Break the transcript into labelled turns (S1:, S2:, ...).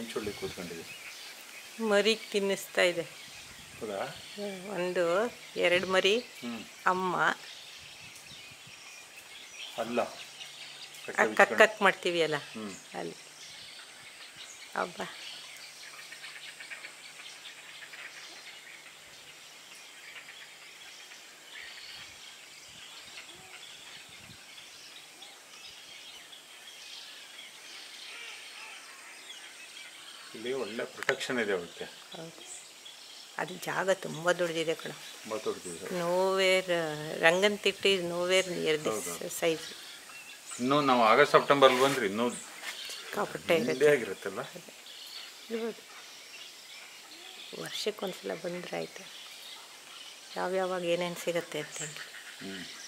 S1: ಮಿಂಚುಳ್ಳಿ ಕೂತ್ಕೊಂಡಿದೆ
S2: ಮರಿಗೆ ತಿನ್ನಿಸ್ತಾ ಇದೆ
S1: ಹೌದಾ
S2: ಒಂದು ಎರಡು ಮರಿ
S1: ಹ್ಞೂ
S2: ಅಮ್ಮ
S1: ಅಲ್ಲ
S2: ಆ ಕಕ್ ಕಕ್ ಮಾಡ್ತೀವಿ ಅಲ್ಲ
S1: ಹ್ಞೂ
S2: ಅಲ್ಲಿ ಹಬ್ಬ
S1: ಇಲ್ಲಿ ಒಳ್ಳೆ ಪ್ರೊಟೆಕ್ಷನ್ ಇದೆ ಅವಕ್ಕೆ
S2: ಹೌದು ಅದು ಜಾಗ ತುಂಬ ದೊಡ್ಡದಿದೆ ಕಣ
S1: ತುಂಬ ದೊಡ್ಡದಿದೆ
S2: nowhere Ranganathittu is nowhere near this size
S1: ಇನ್ನೂ ನಾವು ಆಗಸ್ಟ್ ಸೆಪ್ಟೆಂಬರ್ಲಿ ಬಂದ್ರೆ ಇನ್ನೂ
S2: ಸಿಕ್ಕಾಪಟ್ಟೆ
S1: ಹಿಂದೆ
S2: ಇರುತ್ತೆ
S1: ಆಗಿರುತ್ತಲ್ಲ
S2: ಇರ್ಬೋದು ವರ್ಷಕ್ಕೊಂದ್ಸಲ ಬಂದರೆ ಆಯಿತು ಯಾವ್ಯಾವಾಗ ಏನೇನು ಸಿಗುತ್ತೆ ಅಂತೇಳಿ
S1: ಹ್ಞೂ